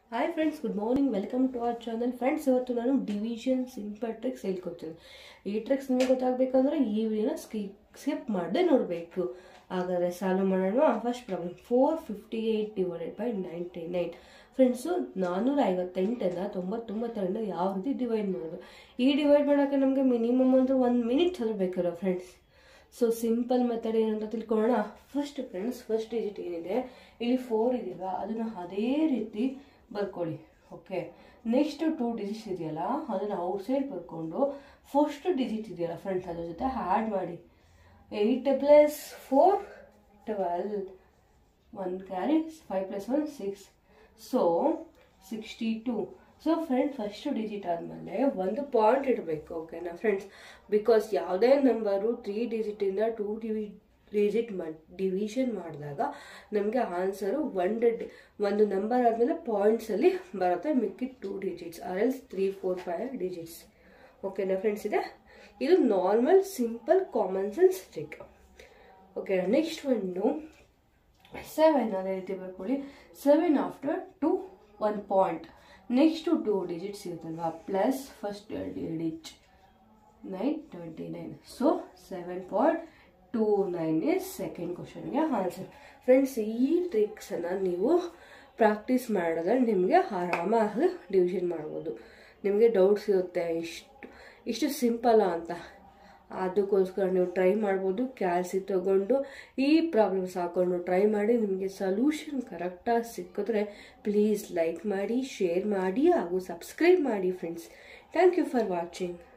hi friends good morning welcome to our channel friends ಇವತ್ತು ನಾನು division simple tricks ಹೇಳ್ಕೊಡ್ತೀನಿ ಈ ಟ್ರಿಕ್ಸ್ ನಿಮಗೆ ಗೊತ್ತಾಗಬೇಕಂದ್ರೆ ಈ ವಿಡಿಯೋನ ಸ್ಕಿಪ್ ಸ್ಕಿಪ್ ಮಾಡದೆ ನೋಡಬೇಕು ಹಾಗಾದರೆ ಸಾಲ್ವ್ ಮಾಡೋಣ first problem four fifty eight divided by ninety nine friends ನಾನ್ನೂರ ಐವತ್ತೆಂಟನ್ನು ತೊಂಬತ್ತೊಂಬತ್ತರಿಂದ ಯಾವ ರೀತಿ ಡಿವೈಡ್ ಮಾಡೋದು ಈ ಡಿವೈಡ್ ಮಾಡೋಕ್ಕೆ ನಮಗೆ ಮಿನಿಮಮ್ ಅಂದರೆ ಒಂದು ಮಿನಿಟ್ ಚಲೋ ಬೇಕಲ್ಲ ಫ್ರೆಂಡ್ಸ್ ಸೊ ಸಿಂಪಲ್ ಮೆಥಡ್ ಏನಂತ ತಿಳ್ಕೊಳ್ಳೋಣ ಫಸ್ಟ್ ಫ್ರೆಂಡ್ಸ್ ಫಸ್ಟ್ ಡಿಜಿಟ್ ಏನಿದೆ ಇಲ್ಲಿ ಫೋರ್ ಇದೆಯಲ್ಲ ಅದನ್ನು ಅದೇ ರೀತಿ ಬರ್ಕೊಳ್ಳಿ ಓಕೆ ನೆಕ್ಸ್ಟ್ ಟೂ ಡಿಜಿಟ್ಸ್ ಇದೆಯಲ್ಲ ಅದನ್ನು ಔಟ್ ಸೈಡ್ ಬರ್ಕೊಂಡು ಫಸ್ಟ್ ಡಿಜಿಟ್ ಇದೆಯಲ್ಲ ಫ್ರೆಂಡ್ಸ್ ಅದ್ರ ಜೊತೆ ಆ್ಯಡ್ ಮಾಡಿ eight plus four twelve one carry five plus one six so sixty two so friend first digit ಆದಮೇಲೆ ಒಂದು ಪಾಯಿಂಟ್ ಇಡಬೇಕು ಓಕೆನಾ ಫ್ರೆಂಡ್ಸ್ ಬಿಕಾಸ್ ಯಾವುದೇ ನಂಬರು ತ್ರೀ ಡಿಜಿಟಿಂದ ಟೂ ಡಿವಿ ಡಿಜಿಟ್ ಮಾಡಿ ಡಿವಿಷನ್ ಮಾಡಿದಾಗ ನಮಗೆ ಆನ್ಸರು ಒನ್ ಡಿ ಒಂದು ನಂಬರ್ ಆದಮೇಲೆ ಪಾಯಿಂಟ್ಸಲ್ಲಿ ಬರುತ್ತೆ ಮಿಕ್ಕಿದ two digits or else three four five digits ಓಕೆನಾ ಫ್ರೆಂಡ್ಸ್ ಇದೆ ಇದು normal simple common sense trick okay next ಒಂದು ಸೆವೆನ್ ಅದೇ ರೀತಿ ಬರ್ಕೊಳ್ಳಿ seven after to one point next two digits ಇರುತ್ತಲ್ವಾ plus first digit nine twenty nine so seven point two nine is second ಕ್ವಶನ್ಗೆ answer friends ಈ ಟ್ರಿಕ್ಸನ್ನು ನೀವು practice ಮಾಡಿದ್ರೆ ನಿಮಗೆ ಆರಾಮಾಗಿ ಡಿವಿಷನ್ ಮಾಡ್ಬೋದು ನಿಮಗೆ ಡೌಟ್ಸ್ ಇರುತ್ತೆ ಇಷ್ಟು ಇಷ್ಟು ಸಿಂಪಲ್ಲ ಅಂತ ಅದಕ್ಕೋಸ್ಕರ ನೀವು ಟ್ರೈ ಮಾಡ್ಬೋದು ಕ್ಯಾಲ್ಸಿ ತಗೊಂಡು ಈ ಪ್ರಾಬ್ಲಮ್ಸ್ ಹಾಕೊಂಡು ಟ್ರೈ ಮಾಡಿ ನಿಮಗೆ ಸೊಲ್ಯೂಷನ್ ಕರೆಕ್ಟಾಗಿ ಸಿಕ್ಕಿದ್ರೆ ಪ್ಲೀಸ್ ಲೈಕ್ ಮಾಡಿ ಶೇರ್ ಮಾಡಿ ಹಾಗೂ ಸಬ್ಸ್ಕ್ರೈಬ್ ಮಾಡಿ friends thank you for watching